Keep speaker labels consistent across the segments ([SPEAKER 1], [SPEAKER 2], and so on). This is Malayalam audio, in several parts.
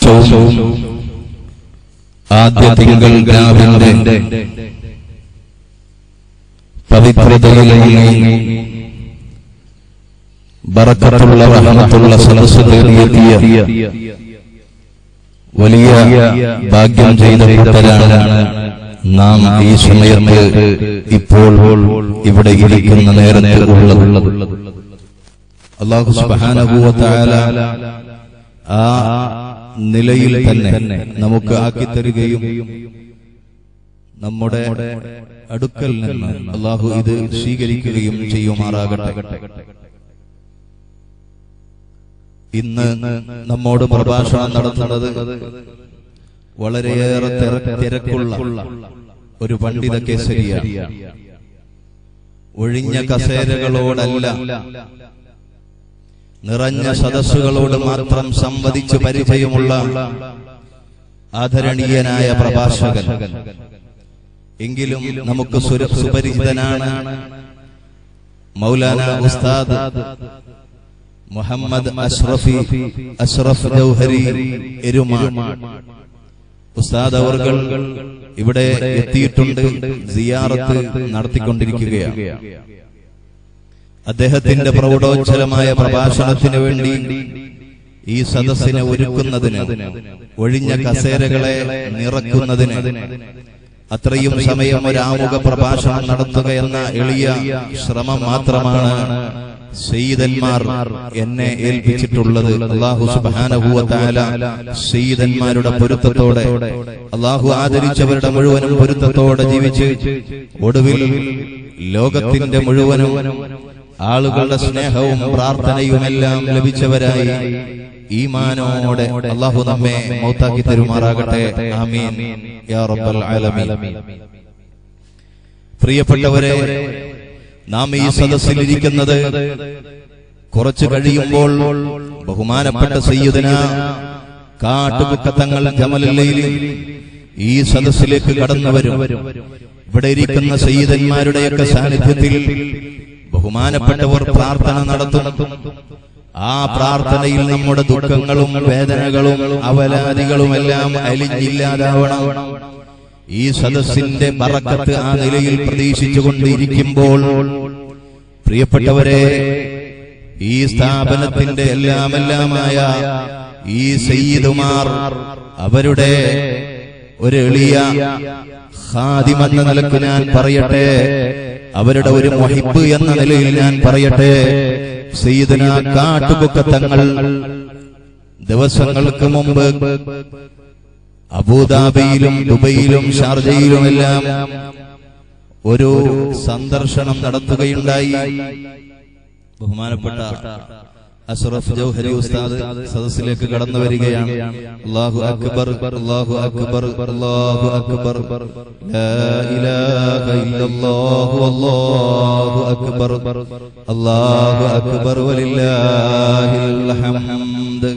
[SPEAKER 1] മാസവും ആദ്യ തിങ്കൾ രാവിന്റെ പവിത്രതയിൽ മുങ്ങി ബറക്കത്തുള്ള റഹമത്തുള്ള സദസ് തേടിയെത്തിയ വലിയ ഭാഗ്യം ചെയ്ത കൂട്ടരാണ് നാം ഈ സമയത്ത് ഇപ്പോൾ ഇവിടെ ഇരിക്കുന്ന നേരത്തെ ഉള്ളത് അള്ളാഹു സുബ്ഹാനഹു വ തആല ആ നിലയിൽ തന്നെ നമുക്ക് ആക്കി തരികയും നമ്മുടെ അടുക്കൽ നിന്ന് അള്ളാഹു ഇത് സ്വീകരിക്കുകയും ചെയ്യുമാറാകട്ടെ ഇന്ന് നമ്മോട് പ്രഭാഷണം നടത്തുന്നത് വളരെയേറെ തിര- തിരക്കുള്ള ഒരു പണ്ഡിത കേസരിയാണ് ഒഴിഞ്ഞ കസേരകളോടല്ല നിറഞ്ഞ സദസ്സുകളോട് മാത്രം സംവദിച്ച് പരിചയമുള്ള ആദരണീയനായ പ്രഭാഷകൻ എങ്കിലും നമുക്ക് സുര- സുപരിചിതനാണ് മൗലാന ഉസ്താദ് മുഹമ്മദ് അഷ്റഫി അഷ്റഫ് ജൗഹരി എരുമാൻ ഉസ്താദ് അവർകൾ ഇവിടെ എത്തിയിട്ടുണ്ട് സിയാറത്ത് നടത്തിക്കൊണ്ടിരിക്കുകയാണ് അദ്ദേഹത്തിന്റെ പ്രൗഢോജ്വലമായ പ്രഭാഷണത്തിന് വേണ്ടി ഈ സദസ്സിനെ ഒരുക്കുന്നതിന് ഒഴിഞ്ഞ കസേരകളെ നിറക്കുന്നതിന് അത്രയും സമയം ഒരു ആമുഖ പ്രഭാഷണം നടത്തുക എന്ന എളിയ ശ്രമം മാത്രമാണ് സയ്യിദന്മാർ എന്നെ ഏൽപ്പിച്ചിട്ടുള്ളത് അള്ളാഹു സുബാനഹുവ താല സയ്യിദന്മാരുടെ പൊരുത്തത്തോടെ അള്ളാഹു ആദരിച്ചവരുടെ മുഴുവനും പൊരുത്തത്തോടെ ജീവിച്ച് ഒടുവിൽ ലോകത്തിന്റെ മുഴുവനും ആളുകളുടെ സ്നേഹവും പ്രാർത്ഥനയുമെല്ലാം ലഭിച്ചവരായി ഈമാനോടെ അള്ളാഹു നമ്മെ മൗത്താക്കി തരുമാറാകട്ടെ ആമീൻ യാ റബ്ബൽ ആലമീൻ പ്രിയപ്പെട്ടവരെ നാം ഈ സദസ്സിൽ ഇരിക്കുന്നത് കുറച്ചു കഴിയുമ്പോൾ ബഹുമാനപ്പെട്ട സയ്യിദന കാട്ടുകുക്കത്തങ്ങൾ ജമലല്ലയിൽ ഈ സദസ്സിലേക്ക് കടന്നു വരും ഇവിടെ ഇരിക്കുന്ന സയ്യിദന്മാരുടെയൊക്കെ സാന്നിധ്യത്തിൽ ബഹുമാനപ്പെട്ടവർ പ്രാർത്ഥന നടത്തും ആ പ്രാർത്ഥനയിൽ നമ്മുടെ ദുഃഖങ്ങളും വേദനകളും അവലാദികളുമെല്ലാം അലിഞ്ഞില്ലാതാവണം ഈ സദസ്സിന്റെ ബറക്കത്ത് ആ നിലയിൽ പ്രതീക്ഷിച്ചുകൊണ്ടിരിക്കുമ്പോൾ പ്രിയപ്പെട്ടവരെ ഈ സ്ഥാപനത്തിന്റെ എല്ലാമെല്ലാമായ ഈ സയ്യിദുമാർ അവരുടെ ഒരു എളിയ ഖാദിമെന്ന നിലക്ക് ഞാൻ പറയട്ടെ അവരുടെ ഒരു മൊഹിബ് എന്ന നിലയിൽ ഞാൻ പറയട്ടെ സയ്യിദന കാട്ടുപുക്കത്തങ്ങൾ ദിവസങ്ങൾക്ക് മുമ്പ് അബുദാബിയിലും ദുബൈയിലും ഷാർജയിലുമെല്ലാം ഒരു സന്ദർശനം നടത്തുകയുണ്ടായി ബഹുമാനപ്പെട്ട അഷ്റഫ് ജൗഹരി ഉസ്താദ് സദസ്സിലേക്ക് കടന്നു വരികയാണ് അല്ലാഹു അക്ബർ അല്ലാഹു അക്ബർ അല്ലാഹു അക്ബർ ലാ ഇലാഹ ഇല്ലല്ലാഹു അല്ലാഹു അക്ബർ അല്ലാഹു അക്ബർ വലില്ലാഹിൽ ഹംദ്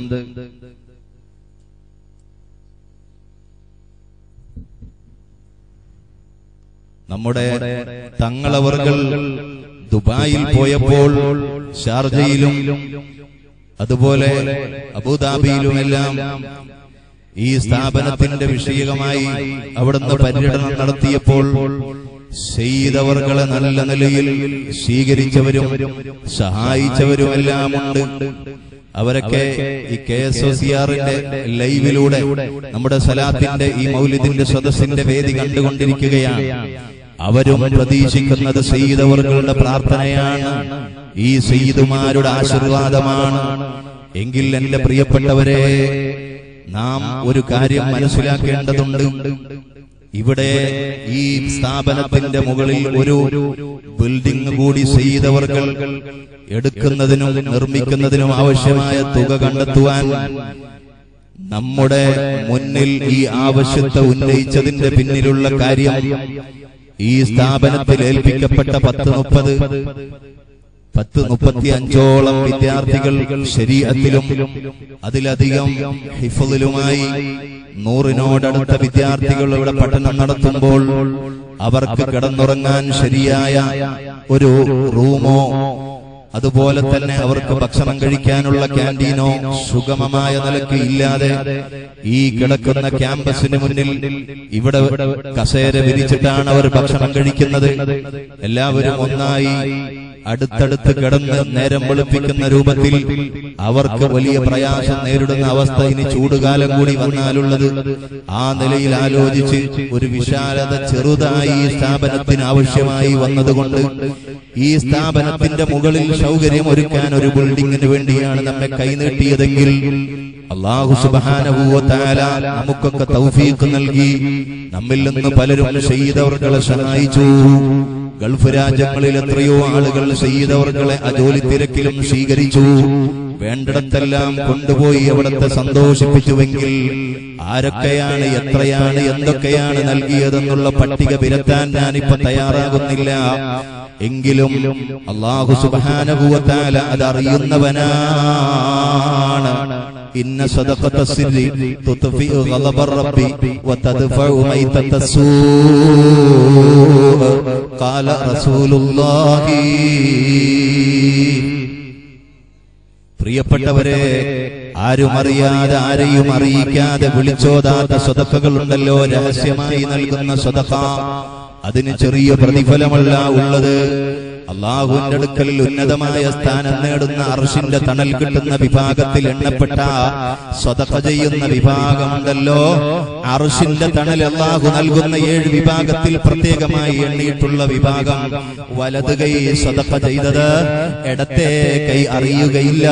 [SPEAKER 1] നമ്മുടെ തങ്ങളവർകൾ ദുബായിൽ പോയപ്പോൾ ഷാർജയിലും അതുപോലെ അബുദാബിയിലുമെല്ലാം ഈ സ്ഥാപനത്തിന്റെ വിഷയമായി അവിടുന്ന് പര്യടനം നടത്തിയപ്പോൾ ചെയ്തവർകളെ നല്ല നിലയിൽ സ്വീകരിച്ചവരും സഹായിച്ചവരുമെല്ലാം ഉണ്ട് അവരൊക്കെ ഈ കെ എസ് ഒ സി ആറിന്റെ ലൈവിലൂടെ നമ്മുടെ സലാത്തിന്റെ ഈ മൗലിദിന്റെ സദസ്സിന്റെ വേദി കണ്ടുകൊണ്ടിരിക്കുകയാണ് അവരും പ്രതീക്ഷിക്കുന്നത് സെയ്തവർകളുടെ പ്രാർത്ഥനയാണ് ഈ സെയ്തുമാരുടെ ആശീർവാദമാണ് എങ്കിൽ എന്റെ പ്രിയപ്പെട്ടവരെ നാം ഒരു കാര്യം മനസ്സിലാക്കേണ്ടതുണ്ട് ഇവിടെ ഈ സ്ഥാപനത്തിന്റെ മുകളിൽ ഒരു ബിൽഡിംഗ് കൂടി ചെയ്തവർകൾ എടുക്കുന്നതിനും നിർമ്മിക്കുന്നതിനും ആവശ്യമായ തുക കണ്ടെത്തുവാൻ നമ്മുടെ മുന്നിൽ ഈ ആവശ്യത്തെ ഉന്നയിച്ചതിന്റെ പിന്നിലുള്ള കാര്യം ഈ സ്ഥാപനത്തിൽ ഏൽപ്പിക്കപ്പെട്ട പത്ത് മുപ്പത് പത്ത് മുപ്പത്തി അഞ്ചോളം വിദ്യാർത്ഥികൾ ശരീരത്തിലും അതിലധികം ഹിഫലിലുമായി നൂറിനോടടുത്ത വിദ്യാർത്ഥികൾ ഇവിടെ പഠനം നടത്തുമ്പോൾ അവർക്ക് കിടന്നുറങ്ങാൻ ശരിയായ ഒരു റൂമോ അതുപോലെ തന്നെ അവർക്ക് ഭക്ഷണം കഴിക്കാനുള്ള ക്യാൻറ്റീനോ സുഗമമായ നിലയ്ക്ക് ഇല്ലാതെ ഈ കിടക്കുന്ന ക്യാമ്പസിന് മുന്നിൽ ഇവിടെ കസേര വിരിച്ചിട്ടാണ് അവർ ഭക്ഷണം കഴിക്കുന്നത് എല്ലാവരും ഒന്നായി അടുത്തടുത്ത് കിടന്ന് നേരം വെളുപ്പിക്കുന്ന രൂപത്തിൽ അവർക്ക് വലിയ പ്രയാസം നേരിടുന്ന അവസ്ഥ ഇനി ചൂടുകാലം കൂടി വന്നാലുള്ളത് ആ നിലയിൽ ആലോചിച്ച് ഒരു വിശാലത ചെറുതായി ഈ സ്ഥാപനത്തിന് ആവശ്യമായി വന്നതുകൊണ്ട് ഈ സ്ഥാപനത്തിന്റെ മുകളിൽ സൗകര്യം ഒരുക്കാൻ ഒരു ബിൽഡിങ്ങിന് വേണ്ടിയാണ് നമ്മെ കൈനീട്ടിയതെങ്കിൽ അള്ളാഹു സുബാനഭൂവത്താല നമുക്കൊക്കെ തൗഫീഖ് നൽകി നമ്മിൽ നിന്ന് പലരും ചെയ്തവർകളെ സഹായിച്ചു ഗൾഫ് രാജ്യങ്ങളിൽ എത്രയോ ആളുകൾ ചെയ്തവർകളെ ആ ജോലി തിരക്കിലും സ്വീകരിച്ചു വേണ്ടിടത്തെല്ലാം കൊണ്ടുപോയി അവിടത്തെ സന്തോഷിപ്പിച്ചുവെങ്കിൽ ആരൊക്കെയാണ് എത്രയാണ് എന്തൊക്കെയാണ് നൽകിയതെന്നുള്ള പട്ടിക വിരത്താൻ ഞാനിപ്പോ തയ്യാറാകുന്നില്ല എങ്കിലും അള്ളാഹു സുബാനഭൂവത്താല അതറിയുന്നവനാണ് ഇന്ന സദഖത സിരി തുത്ഫിഉ ഗളബ റബ്ബി വതദ്ഫഉ മൈതത സൂഅ ഖാല റസൂലുള്ളാഹി പ്രിയപ്പെട്ടവരെ ആരും അറിയാതെ ആരെയും അറിയിക്കാതെ വിളിച്ചോതാത്ത സ്വതക്കകളുണ്ടല്ലോ രഹസ്യമായി നൽകുന്ന സ്വതക്ക അതിന് ചെറിയ പ്രതിഫലമല്ല ഉള്ളത് അള്ളാഹുവിന്റെ അടുക്കൽ ഉന്നതമായ സ്ഥാനം നേടുന്ന അർഷിന്റെ തണൽ കിട്ടുന്ന വിഭാഗത്തിൽ എണ്ണപ്പെട്ട സ്വതക്ക ചെയ്യുന്ന വിഭാഗമുണ്ടല്ലോ അർഷിന്റെ തണൽ അള്ളാഹു നൽകുന്ന ഏഴ് വിഭാഗത്തിൽ പ്രത്യേകമായി എണ്ണിയിട്ടുള്ള വിഭാഗം വലത് കൈ സ്വതക്ക ചെയ്തത് ഇടത്തെ കൈ അറിയുകയില്ല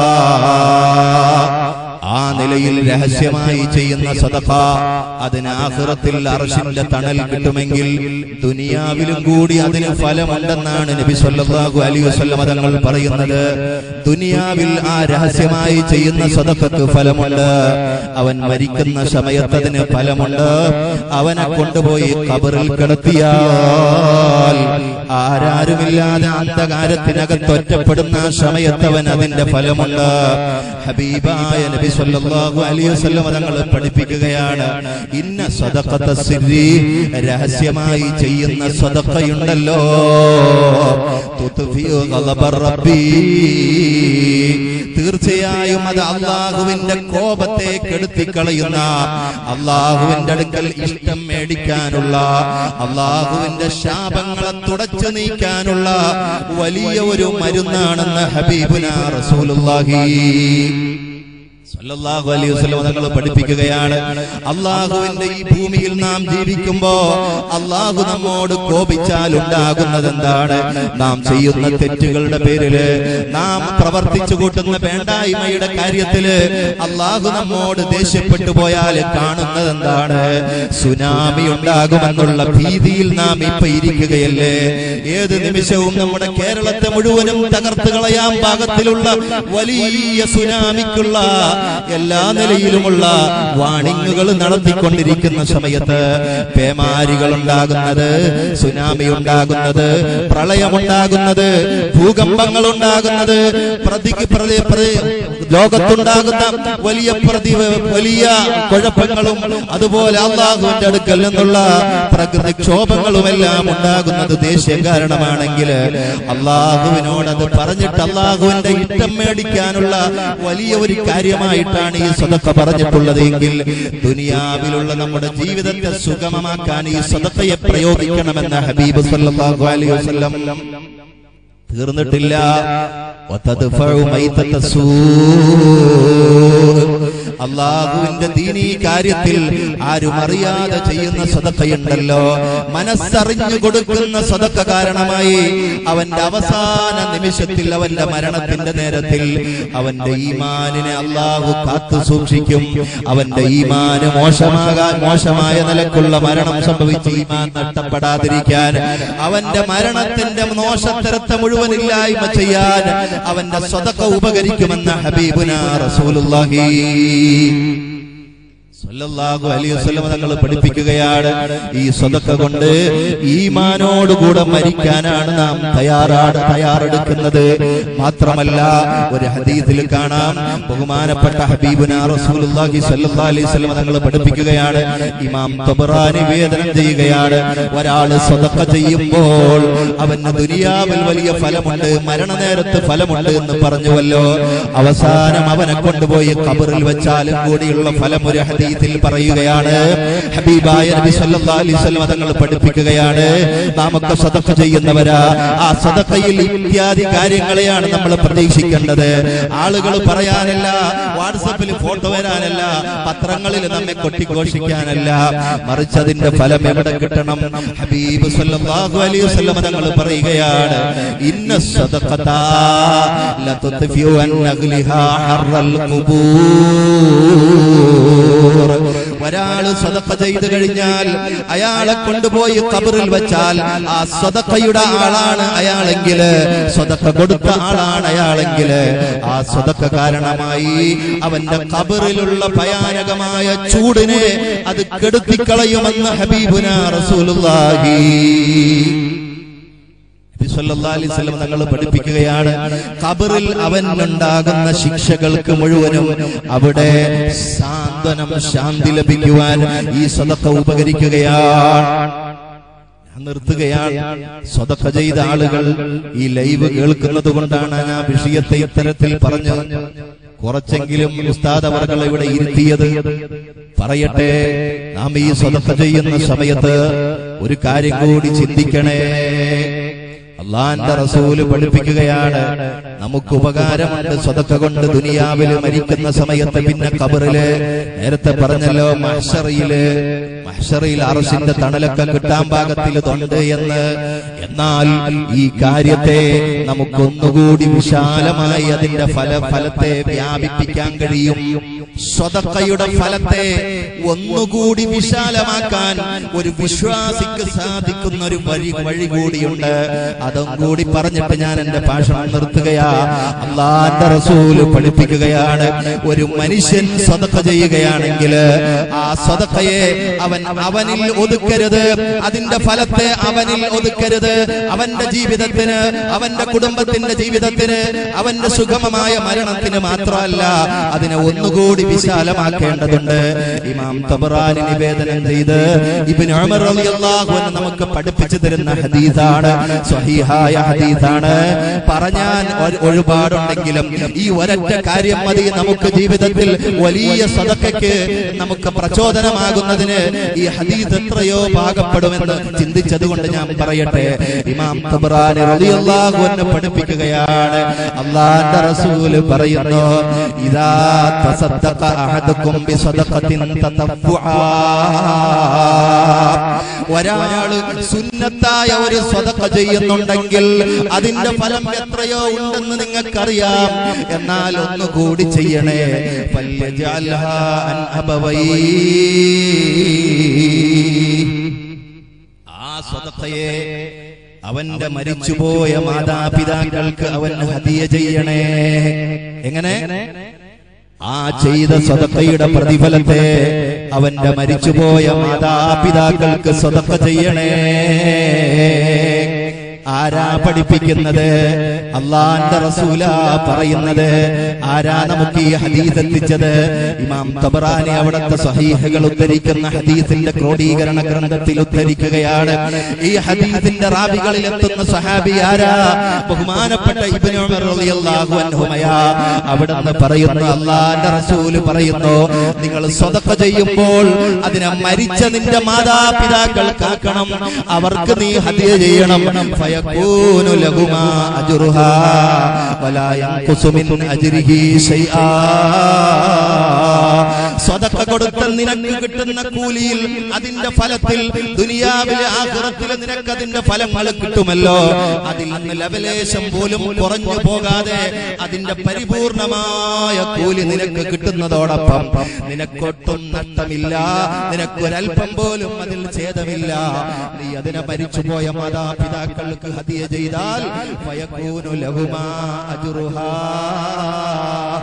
[SPEAKER 1] ആ നിലയിൽ രഹസ്യമായി ചെയ്യുന്ന സദഫ അതിന് ആഹ്റത്തിൽ അർഷിന്റെ തണൽ കിട്ടുമെങ്കിൽ ദുനിയാവിലും കൂടി അതിന് ഫലമുണ്ടെന്നാണ് നബി സല്ലല്ലാഹു അലൈഹി വസല്ലം തങ്ങൾ പറയുന്നത് ദുനിയാവിൽ ആ രഹസ്യമായി ചെയ്യുന്ന സദഫക്ക് ഫലമുണ്ട് അവൻ മരിക്കുന്ന സമയത്ത് അതിന് ഫലമുണ്ട് അവനെ കൊണ്ടുപോയി കബറിൽ കിടത്തിയാൽ ആരാരുമില്ലാതെ അന്ധകാരത്തിനകത്ത് ഒറ്റപ്പെടുന്ന സമയത്ത് അവൻ അതിന്റെ ഫലമുണ്ട് ഹബീബായ നബി സല്ലല്ലാഹു അലൈഹി വസല്ലം തങ്ങൾ പഠിപ്പിക്കുകയാണ് ഇന്ന സദഖത സിരി രഹസ്യമായി ചെയ്യുന്ന സദഖയുണ്ടല്ലോ തുത്ഫിഉ ഗളബ റബ്ബി തീർച്ചയായും അത് അള്ളാഹുവിന്റെ കോപത്തെ കെടുത്തിക്കളയുന്ന അള്ളാഹുവിന്റെ അടുക്കൽ ഇഷ്ടം മേടിക്കാനുള്ള അള്ളാഹുവിന്റെ ശാപങ്ങളെ തുടച്ചു നീക്കാനുള്ള വലിയ ഒരു മരുന്നാണെന്ന് ഹബീബുന റസൂലുള്ളാഹി സല്ലല്ലാഹു അലൈഹി വസല്ലം തങ്ങൾ പഠിപ്പിക്കുകയാണ് അള്ളാഹുവിന്റെ ഈ ഭൂമിയിൽ നാം ജീവിക്കുമ്പോ അള്ളാഹു നമ്മോട് കോപിച്ചാൽ ഉണ്ടാകുന്നത് എന്താണ് നാം ചെയ്യുന്ന തെറ്റുകളുടെ പേരില് നാം പ്രവർത്തിച്ചു കൂട്ടുന്ന വേണ്ടായ്മയുടെ കാര്യത്തില് അള്ളാഹു നമ്മോട് ദേഷ്യപ്പെട്ടു പോയാൽ കാണുന്നത് എന്താണ് സുനാമി ഉണ്ടാകുമെന്നുള്ള ഭീതിയിൽ നാം ഇപ്പൊ ഇരിക്കുകയല്ലേ ഏത് നിമിഷവും നമ്മുടെ കേരളത്തെ മുഴുവനും തകർത്ത് കളയാൻ പാകത്തിലുള്ള വലിയ സുനാമിക്കുള്ള എല്ലാ നിലയിലുമുള്ള വാണിങ്ങുകൾ നടത്തിക്കൊണ്ടിരിക്കുന്ന സമയത്ത് പേമാരികൾ ഉണ്ടാകുന്നത് സുനാമി ഉണ്ടാകുന്നത് പ്രളയമുണ്ടാകുന്നത് ഭൂകമ്പങ്ങൾ ഉണ്ടാകുന്നത് പ്രതിക്ക് പ്രതി പ്രതി ലോകത്തുണ്ടാകുന്ന വലിയ പ്രതി വലിയ കുഴപ്പങ്ങളും അതുപോലെ അള്ളാഹുവിന്റെ അടുക്കൽ നിന്നുള്ള പ്രകൃതിക്ഷോഭങ്ങളുമെല്ലാം ഉണ്ടാകുന്നത് ദേഷ്യം കാരണമാണെങ്കിൽ അള്ളാഹുവിനോട് അത് പറഞ്ഞിട്ട് അള്ളാഹുവിന്റെ ഇഷ്ടം മേടിക്കാനുള്ള വലിയ ഒരു കാര്യമായിട്ടാണ് ഈ സ്വതക്ക പറഞ്ഞിട്ടുള്ളത് എങ്കിൽ ദുനിയാവിലുള്ള നമ്മുടെ ജീവിതത്തെ സുഗമമാക്കാൻ ഈ സ്വതക്കയെ പ്രയോഗിക്കണമെന്ന ഹബീബ് സല്ലല്ലാഹു അലൈഹി വസല്ലം തീർന്നിട്ടില്ല وتدفع ميتة السوء അള്ളാഹുവിന്റെ ദീനീ കാര്യത്തിൽ ആരും അറിയാതെ ചെയ്യുന്ന സദക്കയുണ്ടല്ലോ മനസ്സറിഞ്ഞു കൊടുക്കുന്ന സദക്ക കാരണമായി അവന്റെ അവസാന നിമിഷത്തിൽ അവന്റെ മരണത്തിന്റെ നേരത്തിൽ അവന്റെ ഈമാനിനെ അള്ളാഹു കാത്തു സൂക്ഷിക്കും അവന്റെ ഈമാന് മോശമാകാൻ മോശമായ നിലക്കുള്ള മരണം സംഭവിച്ച് ഈമാൻ നഷ്ടപ്പെടാതിരിക്കാൻ അവന്റെ മരണത്തിന്റെ മോശത്തരത്തെ മുഴുവനില്ലായ്മ ചെയ്യാൻ അവന്റെ സ്വതക്ക ഉപകരിക്കുമെന്ന ഹബീബുന റസൂലുള്ളാഹി സല്ലല്ലാഹു അലൈഹി വസല്ലം തങ്ങൾ പഠിപ്പിക്കുകയാണ് ഈ സ്വതക്ക കൊണ്ട് ഈമാനോടുകൂടെ മരിക്കാനാണ് നാം തയ്യാറാണ് തയ്യാറെടുക്കുന്നത് മാത്രമല്ല ഒരു ഹദീസിൽ കാണാം ബഹുമാനപ്പെട്ട ഹബീബുന റസൂലുള്ളാഹി സ്വല്ലല്ലാഹു അലൈഹി വസല്ലം തങ്ങൾ പഠിപ്പിക്കുകയാണ് ഇമാം തബറാനി വേദനം ചെയ്യുകയാണ് ഒരാൾ സ്വതക്ക ചെയ്യുമ്പോൾ അവന് ദുനിയാവിൽ വലിയ ഫലമുണ്ട് മരണനേരത്ത് ഫലമുണ്ട് എന്ന് പറഞ്ഞുവല്ലോ അവസാനം അവനെ കൊണ്ടുപോയി ഖബറിൽ വെച്ചാലും കൂടിയുള്ള ഫലം ഒരു ഹദീസിൽ പറയുകയാണ് ഹബീബായ നബി സല്ലല്ലാഹു അലൈഹി വസല്ലം തങ്ങൾ പഠിപ്പിക്കുകയാണ് നാമൊക്കെ സദഖ ചെയ്യുന്നവരാ ആ സദഖയിൽ ഇത്യാദി കാര്യങ്ങളെയാണ് നമ്മൾ പ്രതീക്ഷിക്കേണ്ടത് ആളുകൾ പറയാനല്ല വാട്സപ്പിൽ ഫോട്ടോ വരാനല്ല പത്രങ്ങളിൽ നമ്മെ കൊട്ടിഘോഷിക്കാനല്ല മറിച്ച് അതിന്റെ ഫലം എവിടെ കിട്ടണം ഹബീബ് സല്ലല്ലാഹു അലൈഹി വസല്ലം തങ്ങൾ പറയുകയാണ് ഇന്ന സദഖത ലതുത്ഫിഉ അൻ അഗ്ലിഹാ ഹർറൽ ഖുബൂർ ഒരാള് സദഖ ചെയ്തു കഴിഞ്ഞാൽ അയാളെ കൊണ്ടുപോയി ഖബറിൽ വെച്ചാൽ ആ സദഖയുടെ ആളാണ് അയാളെങ്കിൽ സദഖ കൊടുത്ത ആളാണ് അയാളെങ്കിൽ ആ സദഖ കാരണമായി അവന്റെ ഖബറിലുള്ള ഭയാനകമായ ചൂടിനെ അത് കെടുത്തിക്കളയുമെന്ന് ഹബീബുന റസൂലുള്ളാഹി നബി സല്ലല്ലാഹു അലൈഹി വസല്ലം തങ്ങൾ പഠിപ്പിക്കുകയാണ് ഖബറിൽ അവനുണ്ടാകുന്ന ശിക്ഷകൾക്ക് മുഴുവനും അവിടെ സാന്ത്വനം ശാന്തി ലഭിക്കുവാൻ ഈ സദഖ ഉപകരിക്കുകയാണ് ഞാൻ നിർത്തുകയാണ് സ്വതക്ക ചെയ്ത ആളുകൾ ഈ ലൈവ് കേൾക്കുന്നത് കൊണ്ടാണ് ഞാൻ ആ വിഷയത്തെ ഇത്തരത്തിൽ പറഞ്ഞു കുറച്ചെങ്കിലും ഉസ്താദ് അവർകൾ ഇവിടെ ഇരുത്തിയത് പറയട്ടെ നാം ഈ സ്വതക്ക ചെയ്യുന്ന സമയത്ത് ഒരു കാര്യം കൂടി ചിന്തിക്കണേ അള്ളാന്റെ റസൂല് പഠിപ്പിക്കുകയാണ് നമുക്ക് ഉപകാരമുണ്ട് സ്വതക്ക കൊണ്ട് ദുനിയാവില് മരിക്കുന്ന സമയത്ത് പിന്നെ കബറില് നേരത്തെ പറഞ്ഞല്ലോ മഹ്ഷറിയില് മഹ്ഷറിയിൽ അറസിന്റെ തണലൊക്കെ കിട്ടാൻ പാകത്തിൽ ഇതുണ്ട് എന്ന് എന്നാൽ ഈ കാര്യത്തെ നമുക്കൊന്നുകൂടി വിശാലമായി അതിന്റെ ഫല ഫലത്തെ വ്യാപിപ്പിക്കാൻ കഴിയും സ്വതക്കയുടെ ഫലത്തെ ഒന്നുകൂടി വിശാലമാക്കാൻ ഒരു വിശ്വാസിക്ക് സാധിക്കുന്ന ഒരു വഴി വഴി കൂടിയുണ്ട് അതും കൂടി പറഞ്ഞിട്ട് ഞാൻ എന്റെ ഭാഷണം നിർത്തുകയാ അള്ളാന്റെ റസൂല് പഠിപ്പിക്കുകയാണ് ഒരു മനുഷ്യൻ സ്വതക്ക ചെയ്യുകയാണെങ്കിൽ ആ സ്വതക്കയെ അവൻ അവനിൽ ഒതുക്കരുത് അതിന്റെ ഫലത്തെ അവനിൽ ഒതുക്കരുത് അവന്റെ ജീവിതത്തിന് അവന്റെ കുടുംബത്തിന്റെ ജീവിതത്തിന് അവന്റെ സുഗമമായ മരണത്തിന് മാത്രമല്ല അതിനെ ഒന്നുകൂടി വിശാലമാക്കേണ്ടതുണ്ട് ഇമാം തബറാനി നിവേദനം ചെയ്ത് ഇബ്നു ഉമർ റളിയല്ലാഹു അൻഹു നമുക്ക് പഠിപ്പിച്ചു തരുന്ന ഹദീസാണ് സ്വഹീഹായ ഹദീസാണ് പറഞ്ഞാൻ ഒരു- ഒരുപാടുണ്ടെങ്കിലും ഈ ഒരൊറ്റ കാര്യം മതി നമുക്ക് ജീവിതത്തിൽ വലിയ സദക്കയ്ക്ക് നമുക്ക് പ്രചോദനമാകുന്നതിന് ഈ ഹദീസ് എത്രയോ പാകപ്പെടുമെന്ന് ചിന്തിച്ചത് കൊണ്ട് ഞാൻ പറയട്ടെ ഇമാം തബറാനി റളിയല്ലാഹു അൻഹു പഠിപ്പിക്കുകയാണ് അള്ളാന്റെ റസൂല് പറയുന്നു ഇതാ തസദ്ദഖ അഹദുക്കും ബിസദഖത്തിൻ തതഫുആ ഒരാള് സുന്നത്തായ ഒരു സ്വതക്ക ചെയ്യുന്നുണ്ടെങ്കിൽ അതിന്റെ ഫലം എത്രയോ ഉണ്ടെന്ന് നിങ്ങൾക്കറിയാം എന്നാൽ ഒന്നുകൂടി ചെയ്യണേ ഫല്യജഅൽഹാ അൻ അബവൈ. ആ സ്വതക്കയെ അവന്റെ മരിച്ചുപോയ മാതാപിതാക്കൾക്ക് അവൻ ഹദിയ ചെയ്യണേ എങ്ങനെ ആ ചെയ്ത സ്വതക്കയുടെ പ്രതിഫലത്തെ അവന്റെ മരിച്ചുപോയ മാതാപിതാക്കൾക്ക് സ്വതക്ക ചെയ്യണേ ആരാ പഠിപ്പിക്കുന്നത് അള്ളാന്റെ റസൂല പറയുന്നത് ആരാ നമുക്ക് ഈ ഹദീസ് എത്തിച്ചത് ഇമാം തബറാനി അവിടുത്തെ സഹീഹകൾ ഉദ്ധരിക്കുന്ന ഹദീസിന്റെ ക്രോഡീകരണ ഗ്രന്ഥത്തിൽ ഉദ്ധരിക്കുകയാണ് ഈ ഹദീസിന്റെ റാബികളിൽ എത്തുന്ന സഹാബി ആരാ ബഹുമാനപ്പെട്ട ഇബ്നു ഉമർ റളിയല്ലാഹു അൻഹുമയാ അവിടുന്ന് പറയുന്നു അള്ളാന്റെ റസൂല് പറയുന്നു നിങ്ങൾ സ്വതക്ക ചെയ്യുമ്പോൾ അതിനെ മരിച്ച നിന്റെ മാതാപിതാക്കൾ കാക്കണം അവർക്ക് നീ ഹദിയ ചെയ്യണം ഫയകൂനു ലഹുമാ അജ്റുഹാ വലാ യൻഖുസു മിൻ അജ്രിഹി ശൈആ സ്വതക്ക കൊടുത്ത നിനക്ക് കിട്ടുന്ന കൂലിയിൽ അതിന്റെ ഫലത്തിൽ ദുനിയാവിലെ ആഖിറത്തിലെ നിനക്ക് അതിന്റെ ഫലങ്ങൾ കിട്ടുമല്ലോ അതിൽ നിന്ന് ലവലേശം പോലും കുറഞ്ഞു പോകാതെ അതിന്റെ പരിപൂർണമായ കൂലി നിനക്ക് കിട്ടുന്നതോടൊപ്പം നിനക്കൊട്ടും നഷ്ടമില്ല നിനക്കൊരൽപ്പം പോലും അതിൽ ഛേദമില്ല നീ അതിനെ മരിച്ചുപോയ മാതാപിതാക്കൾക്ക് ഹദിയ ചെയ്താൽ ഫയകൂനു ലഹുമാ അജ്റുഹാ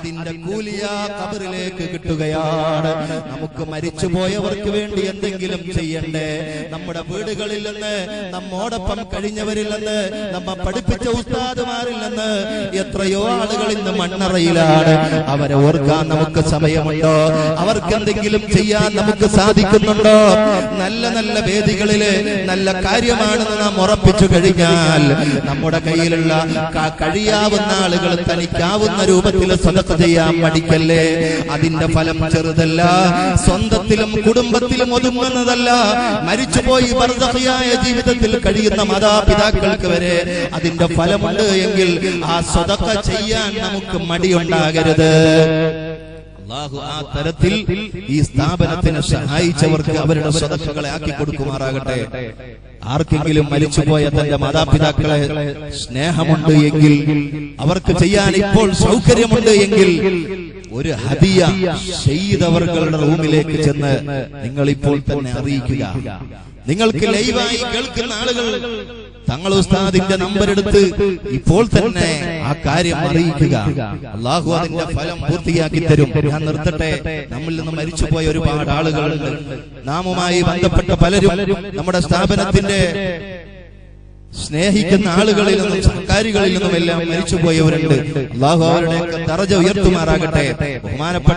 [SPEAKER 1] അതിന്റെ കൂലിയ കബറിലേക്ക് കിട്ടുകയാണ് നമുക്ക് മരിച്ചു പോയവർക്ക് വേണ്ടി എന്തെങ്കിലും ചെയ്യണ്ടേ നമ്മുടെ വീടുകളിൽ നിന്ന് നമ്മോടൊപ്പം കഴിഞ്ഞവരിൽ നിന്ന് നമ്മ പഠിപ്പിച്ച ഉസ്താദുമാരിൽ നിന്ന് എത്രയോ ആളുകൾ ഇന്ന് മണ്ണറയിലാണ് അവരെ ഓർക്കാൻ നമുക്ക് സമയമുണ്ടോ അവർക്ക് എന്തെങ്കിലും ചെയ്യാൻ നമുക്ക് സാധിക്കുന്നുണ്ടോ നല്ല നല്ല വേദികളില് നല്ല കാര്യമാണെന്ന് നാം ഉറപ്പിച്ചു കഴിഞ്ഞാൽ നമ്മുടെ കയ്യിലുള്ള ക- കഴിയാവുന്ന ആളുകൾ തനിക്കാവുന്ന രൂപത്തിൽ സ്വതക്ക ചെയ്യാൻ മടിക്കല്ലേ അതിന്റെ ഫലം ചെറുതല്ല സ്വന്തത്തിലും കുടുംബത്തിലും ഒതുങ്ങുന്നതല്ല മരിച്ചുപോയി ബർസഖിയായ ജീവിതത്തിൽ കഴിയുന്ന മാതാപിതാക്കൾക്ക് വരെ അതിന്റെ ഫലമുണ്ട് എങ്കിൽ ആ സ്വതക്ക ചെയ്യാൻ നമുക്ക് മടിയുണ്ടാകരുത് അള്ളാഹു ആ തരത്തിൽ ഈ സ്ഥാപനത്തിനെ സഹായിച്ചവർക്ക് അവരുടെ സ്വതക്കകളെ ആക്കി കൊടുക്കുമാറാകട്ടെ ആർക്കെങ്കിലും മരിച്ചുപോയ തന്റെ മാതാപിതാക്കളെ സ്നേഹമുണ്ട് എങ്കിൽ അവർക്ക് ചെയ്യാൻ ഇപ്പോൾ സൗകര്യമുണ്ട് എങ്കിൽ ഒരു ഹദിയ ചെയ്തവർകളുടെ റൂമിലേക്ക് ചെന്ന് നിങ്ങൾ ഇപ്പോൾ തന്നെ അറിയിക്കുക നിങ്ങൾക്ക് ലൈവായി കേൾക്കുന്ന ആളുകൾ തങ്ങൾ ഉസ്താദിന്റെ നമ്പർ എടുത്ത് ഇപ്പോൾ തന്നെ ആ കാര്യം അറിയിക്കുക അള്ളാഹു അതിന്റെ ഫലം പൂർത്തിയാക്കി തരും ഞാൻ നിർത്തട്ടെ നമ്മിൽ നിന്ന് മരിച്ചുപോയ ഒരുപാട് ആളുകളുണ്ട് നാമുമായി ബന്ധപ്പെട്ട പലരും നമ്മുടെ സ്ഥാപനത്തിന്റെ സ്നേഹിക്കുന്ന ആളുകളിൽ നിന്നും സഹകാരികളിൽ നിന്നും എല്ലാം മരിച്ചുപോയവരുണ്ട് അള്ളാഹു അവരുടെയൊക്കെ തറജ ഉയർത്തുമാറാകട്ടെ ബഹുമാനപ്പെട്ട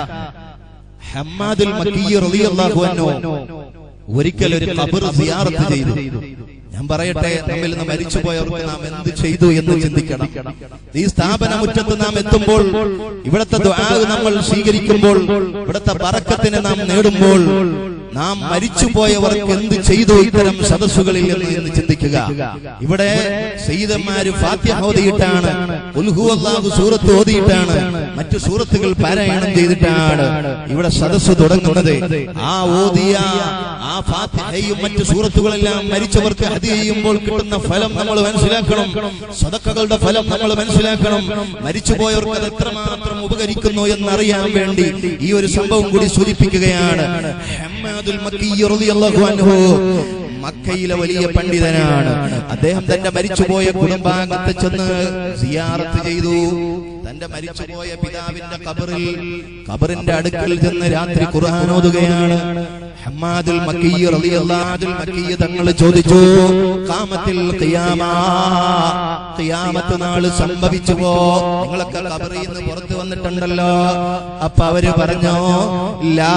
[SPEAKER 1] ഹമ്മാദുൽ മക്കീ റളിയല്ലാഹു അൻഹു ഒരിക്കൽ ഒരു ഖബർ സിയാറത്ത് ചെയ്തു ഞാൻ പറയട്ടെ നമ്മിൽ നിന്ന് മരിച്ചുപോയവർക്ക് നാം എന്ത് ചെയ്തു എന്ന് ചിന്തിക്കണം ഈ സ്ഥാപന മുറ്റത്ത് നാം എത്തുമ്പോൾ ഇവിടുത്തെ ദുആ നമ്മൾ സ്വീകരിക്കുമ്പോൾ ഇവിടുത്തെ ബറക്കത്തിനെ നാം നേടുമ്പോൾ നാം മരിച്ചുപോയവർക്ക് എന്ത് ചെയ്തു ഇത്തരം സദസ്സുകളിൽ എന്ന് എന്ന് ചിന്തിക്കുക ഇവിടെ സയ്യിദന്മാര് ഫാത്തിഹ ഓതിയിട്ടാണ് ഉൽഹു അല്ലാഹു സൂറത്ത് ഓതിയിട്ടാണ് മറ്റു സൂറത്തുകൾ പാരായണം ചെയ്തിട്ടാണ് ഇവിടെ സദസ്സ് തുടങ്ങുന്നത് ആ ഓതിയ ആ ഫാത്തിഹയും മറ്റു സൂറത്തുകളെല്ലാം മരിച്ചവർക്ക് ഹദി ചെയ്യുമ്പോൾ കിട്ടുന്ന ഫലം നമ്മൾ മനസ്സിലാക്കണം സദക്കകളുടെ ഫലം നമ്മൾ മനസ്സിലാക്കണം മരിച്ചുപോയവർക്ക് അത് എത്രമാത്രം ഉപകരിക്കുന്നു എന്നറിയാൻ വേണ്ടി ഈ ഒരു സംഭവം കൂടി സൂചിപ്പിക്കുകയാണ് ഹമ്മാദുൽ മക്കീ റളിയല്ലാഹു അൻഹു മക്കയിലെ വലിയ പണ്ഡിതനാണ് അദ്ദേഹം തന്റെ മരിച്ചുപോയ കുടുംബാംഗത്തെ ചെന്ന് സിയാറത്ത് ചെയ്തു തന്റെ മരിച്ചുപോയ പിതാവിന്റെ കബറിൽ കബറിന്റെ അടുക്കൽ ചെന്ന് രാത്രി ഖുർആൻ ഓതുകയാണ് ഹമ്മാദുൽ മക്കീ റളിയല്ലാഹുൽ മക്കീ തങ്ങൾ ചോദിച്ചു ഖാമത്തിൽ ഖിയാമ ഖിയാമത്ത് നാൾ സംഭവിച്ചുവോ നിങ്ങളൊക്കെ കബറിൽ നിന്ന് പുറത്തു വന്നിട്ടുണ്ടല്ലോ അപ്പൊ അവര് പറഞ്ഞു ലാ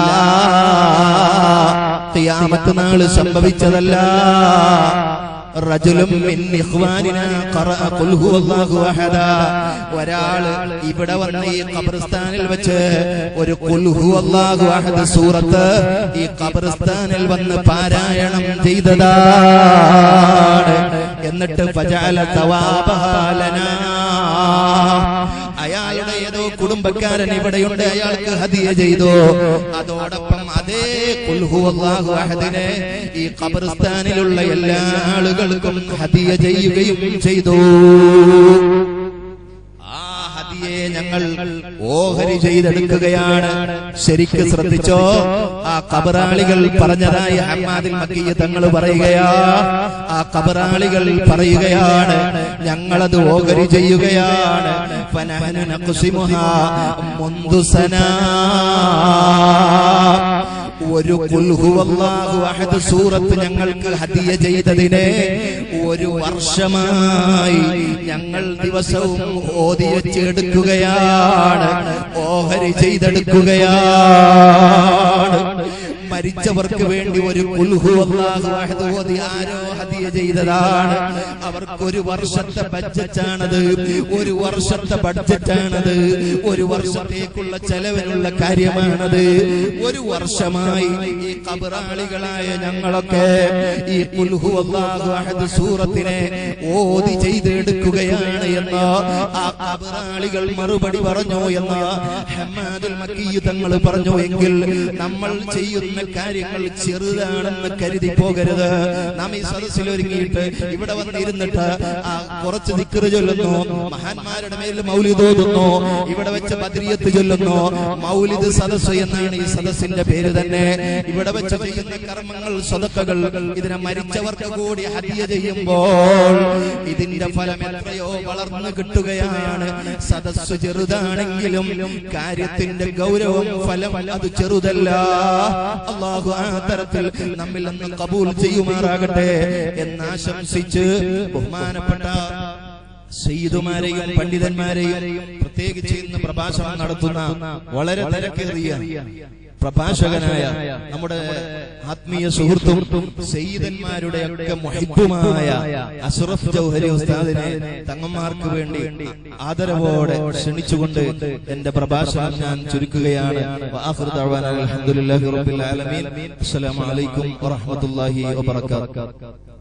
[SPEAKER 1] ഖിയാമത്ത് നാള് സംഭവിച്ചതല്ല റജുലും മിൻ ഇഖ്വാനിനാ ഖറഅ ഖുൽ ഹുവല്ലാഹു അഹദ ഒരാള് ഇവിടെ വന്ന് ഈ ഖബർസ്ഥാനിൽ വെച്ച് ഒരു ഖുൽ ഹുവല്ലാഹു അഹദ സൂറത്ത് ഈ ഖബർസ്ഥാനിൽ വന്ന് പാരായണം ചെയ്തതാണ് എന്നിട്ട് ഫജഅല തവാബഹാ ലനാ അയാളുടെ ഏതോ കുടുംബക്കാരൻ ഇവിടെയുണ്ട് അയാൾക്ക് ഹദിയ ചെയ്തു അതോടൊപ്പം അതേ ഖുൽ ഹുവല്ലാഹു അഹദിനെ ഈ ഖബർസ്ഥാനിലുള്ള എല്ലാ ആളുകൾക്കും ഹദിയ ചെയ്യുകയും ചെയ്തു ആ ഹദിയെ ഞങ്ങൾ ഓഹരി ചെയ്തെടുക്കുകയാണ് ശരിക്ക് ശ്രദ്ധിച്ചോ ആ കബറാളികൾ പറഞ്ഞതായി ഹമ്മാദിൽ മക്കിയ തങ്ങൾ പറയുകയാ ആ കബറാളികൾ പറയുകയാണ് ഞങ്ങളത് ഓഹരി ചെയ്യുകയാണ് ഫനഹനു നഖ്സിമുഹാ മുന്ദു സനാ ഒരു ഖുൽ ഹുവല്ലാഹു അഹദ് സൂറത്ത് ഞങ്ങൾക്ക് ഹദിയ ചെയ്തതിനെ ഒരു വർഷമായി ഞങ്ങൾ ദിവസവും ഓതി വെച്ചെടുക്കുകയാണ് ഓഹരി ചെയ്തെടുക്കുകയാണ് മരിച്ചവർക്ക് വേണ്ടി ഒരു ഖുൽ ഹുവല്ലാഹു അഹദ് ഓതി ആരോ ഹദിയ ചെയ്തതാണ് അവർക്ക് ഒരു വർഷത്തെ ബഡ്ജറ്റാണത് ഒരു വർഷത്തെ ബഡ്ജറ്റാണത് ഒരു വർഷത്തേക്കുള്ള ചെലവിനുള്ള കാര്യമാണത് ഒരു വർഷമായി ഈ കബറാളികളായ ഞങ്ങളൊക്കെ ഈ ഖുൽ ഹുവല്ലാഹു അഹദ് സൂറത്തിനെ ഓതി ചെയ്തെടുക്കുകയാണ് എന്ന് ആ കബറാളികൾ മറുപടി പറഞ്ഞു എന്ന് ഹമ്മാദുൽ മക്കീ തങ്ങൾ പറഞ്ഞു എങ്കിൽ നമ്മൾ ചെയ്യുന്ന കാര്യങ്ങൾ ചെറുതാണെന്ന് കരുതി പോകരുത് നാം ഈ സദസ്സിൽ ഒരുങ്ങിയിട്ട് ഇവിടെ വന്നിരുന്നിട്ട് ആ കുറച്ച് ദിക്കറ് ചൊല്ലുന്നു മഹാന്മാരുടെ മേൽ മൗലിദോതുന്നു ഇവിടെ വെച്ച് ബദ്രിയത്ത് ചൊല്ലുന്നു മൗലിദ് സദസ് എന്നാണ് ഈ സദസ്സിന്റെ പേര് തന്നെ ഇവിടെ വെച്ച് ചെയ്യുന്ന കർമ്മങ്ങൾ സ്വതക്കകൾ ഇതിനെ മരിച്ചവർക്ക് കൂടി ഹദിയ ചെയ്യുമ്പോൾ ഇതിന്റെ ഫലം എത്രയോ വളർന്നു കിട്ടുകയാണ് സദസ് ചെറുതാണെങ്കിലും കാര്യത്തിന്റെ ഗൗരവം ഫലം അത് ചെറുതല്ല അള്ളാഹു ആ തരത്തിൽ നമ്മിൽ നിന്ന് കബൂൽ ചെയ്യുമാറാകട്ടെ എന്നാശംസിച്ച് ബഹുമാനപ്പെട്ട സയ്യിദുമാരെയും പണ്ഡിതന്മാരെയും പ്രത്യേകിച്ച് ഇന്ന് പ്രഭാഷണം നടത്തുന്ന വളരെ തിരക്കേറിയ പ്രഭാഷകനായ നമ്മുടെ ആത്മീയ സുഹൃത്തും സയ്യിദന്മാരുടെ ഒക്കെ മുഹിബുമായ അസുറഫ് ജൗഹരി ഉസ്താദിനെ തങ്ങന്മാർക്ക് വേണ്ടി ആദരവോടെ ക്ഷണിച്ചുകൊണ്ട് എന്റെ പ്രഭാഷണം ഞാൻ ചുരുക്കുകയാണ് വആഖിറു ദഅ്വാനാ അൽഹംദുലില്ലാഹി റബ്ബിൽ ആലമീൻ അസ്സലാമു അലൈക്കും വറഹ്മത്തുള്ളാഹി വബറകാതുഹു